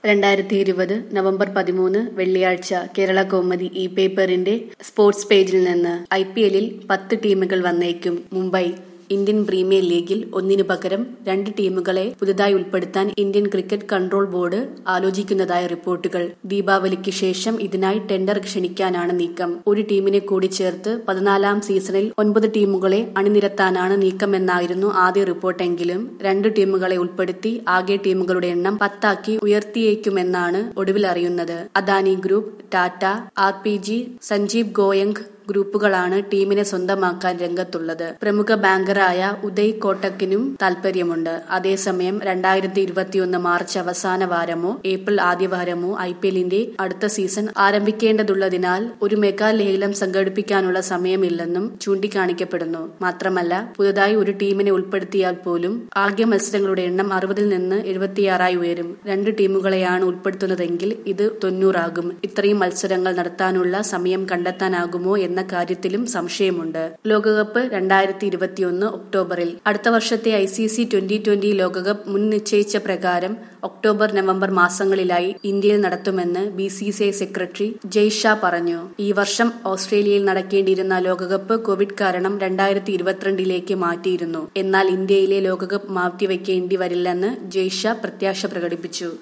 രണ്ടായിരത്തി ഇരുപത് നവംബർ പതിമൂന്ന് വെള്ളിയാഴ്ച കേരള കൗമുദി ഇ പേപ്പറിന്റെ സ്പോർട്സ് പേജിൽ നിന്ന് ഐ പി എല്ലിൽ പത്ത് ടീമുകൾ വന്നേക്കും മുംബൈ ഇന്ത്യൻ പ്രീമിയർ ലീഗിൽ ഒന്നിനു പകരം രണ്ട് ടീമുകളെ പുതുതായി ഉൾപ്പെടുത്താൻ ഇന്ത്യൻ ക്രിക്കറ്റ് കൺട്രോൾ ബോർഡ് ആലോചിക്കുന്നതായ റിപ്പോർട്ടുകൾ ദീപാവലിക്ക് ശേഷം ഇതിനായി ടെൻഡർ ക്ഷണിക്കാനാണ് നീക്കം ഒരു ടീമിനെ കൂടി ചേർത്ത് പതിനാലാം സീസണിൽ ഒൻപത് ടീമുകളെ അണിനിരത്താനാണ് നീക്കമെന്നായിരുന്നു ആദ്യ റിപ്പോർട്ടെങ്കിലും രണ്ട് ടീമുകളെ ഉൾപ്പെടുത്തി ആകെ ടീമുകളുടെ എണ്ണം പത്താക്കി ഉയർത്തിയേക്കുമെന്നാണ് ഒടുവിൽ അറിയുന്നത് Adani group Tata R P G Sanjiv Goenka ഗ്രൂപ്പുകളാണ് ടീമിനെ സ്വന്തമാക്കാൻ രംഗത്തുള്ളത് പ്രമുഖ ബാങ്കറായ ഉദയ് കോട്ടക്കിനും താൽപര്യമുണ്ട് അതേസമയം രണ്ടായിരത്തി ഇരുപത്തിയൊന്ന് മാർച്ച് അവസാന വാരമോ ഏപ്രിൽ ആദ്യവാരമോ ഐ പി എല്ലിന്റെ അടുത്ത സീസൺ ആരംഭിക്കേണ്ടതുള്ളതിനാൽ ഒരു മെഗാ ലേലം സംഘടിപ്പിക്കാനുള്ള സമയമില്ലെന്നും ചൂണ്ടിക്കാണിക്കപ്പെടുന്നു മാത്രമല്ല പുതുതായി ഒരു ടീമിനെ ഉൾപ്പെടുത്തിയാൽ പോലും ആകെ മത്സരങ്ങളുടെ എണ്ണം അറുപതിൽ നിന്ന് എഴുപത്തിയാറായി ഉയരും രണ്ട് ടീമുകളെയാണ് ഉൾപ്പെടുത്തുന്നതെങ്കിൽ ഇത് തൊണ്ണൂറാകും ഇത്രയും മത്സരങ്ങൾ നടത്താനുള്ള സമയം കണ്ടെത്താനാകുമോ എന്ന കാര്യത്തിലും സംശയമുണ്ട് ലോകകപ്പ് രണ്ടായിരത്തി ഇരുപത്തിയൊന്ന് ഒക്ടോബറിൽ അടുത്ത വർഷത്തെ I C C twenty twenty ലോകകപ്പ് മുൻ നിശ്ചയിച്ച പ്രകാരം ഒക്ടോബർ നവംബർ മാസങ്ങളിലായി ഇന്ത്യയിൽ നടത്തുമെന്ന് B C C I secretary Jay Shah പറഞ്ഞു ഈ വർഷം ഓസ്ട്രേലിയയിൽ നടക്കേണ്ടിയിരുന്ന ലോകകപ്പ് കോവിഡ് കാരണം രണ്ടായിരത്തി ഇരുപത്തിരണ്ടിലേക്ക് മാറ്റിയിരുന്നു എന്നാൽ ഇന്ത്യയിലെ ലോകകപ്പ് മാറ്റിവെക്കേണ്ടി വരില്ലെന്ന് ജയ് ഷാ പ്രത്യാശ പ്രകടിപ്പിച്ചു